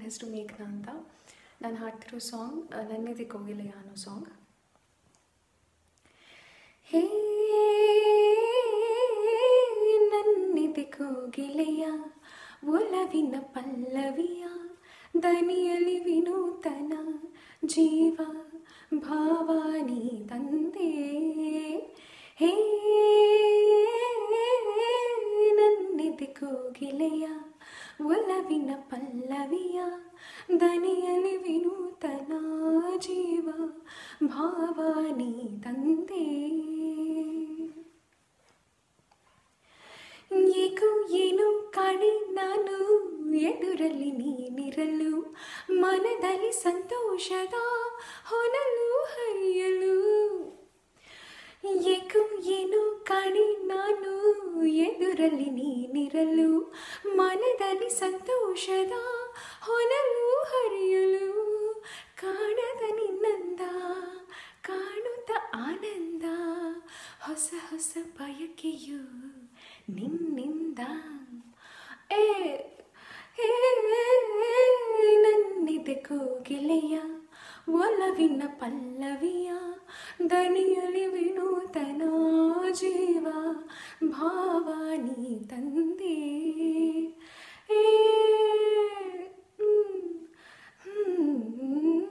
ಹೆಸರು ಮೇಘನಾ ಅಂತ ನಾನು ಹಾಡ್ತಿರೋ ಸಾಂಗ್ ನನ್ನಿದೆ ಕೋಗಿಲೆಯ ಅನ್ನೋ ಸಾಂಗ್ ಹೇ ನನ್ನಿದೆ ಕೋಗಿಲೆಯ ಒಲವಿನ ಪಲ್ಲವಿಯ ದನಿಯಲಿ ವಿನೂತನ ಜೀವ ಭಾವಾನಿ ತಂದೆ ಹೇ ನನ್ನಿದೆ ಕೋಗಿಲೆಯ ಒಲವಿನ ಪಲ್ಲವಿಯ ದನಿಯಲಿ ವಿನೂತನ ಜೀವ ಭಾವಾನಿ ತಂದೆ ಏಕೋ ಏನು ಕಾಣೆ ನಾನು ಎದುರಲ್ಲಿ ನೀನಿರಲು ಮನದಲ್ಲಿ ಸಂತೋಷದ ಹೊನಲು ಹರಿಯಲು ಏಕೋ ಏನು ಕಾಣೆ ನಾನು ಎದುರಲ್ಲಿ ನೀನಿರಲು ಮನದಲ್ಲಿ ಸಂತೋಷದ ಹೊನಲು ಹರಿಯಲು ಕಾಣದ ನಿನ್ನಂದ ಕಾಣುತ್ತ ಆನಂದ ಹೊಸ ಹೊಸ ಬಯಕೆಯು ನಿನ್ನಿಂದ ಏ ಏ, ನನ್ನಿದೆ ಕೋಗಿಲೆಯ ಒಲವಿನ ಪಲ್ಲವಿಯ ದನಿಯಲಿ ವಿನೂತನ ಜೀವ ಭಾವಾನಿ ತಂದೆ ಏ, ಹ್ಮ್, ಹ್ಮ್.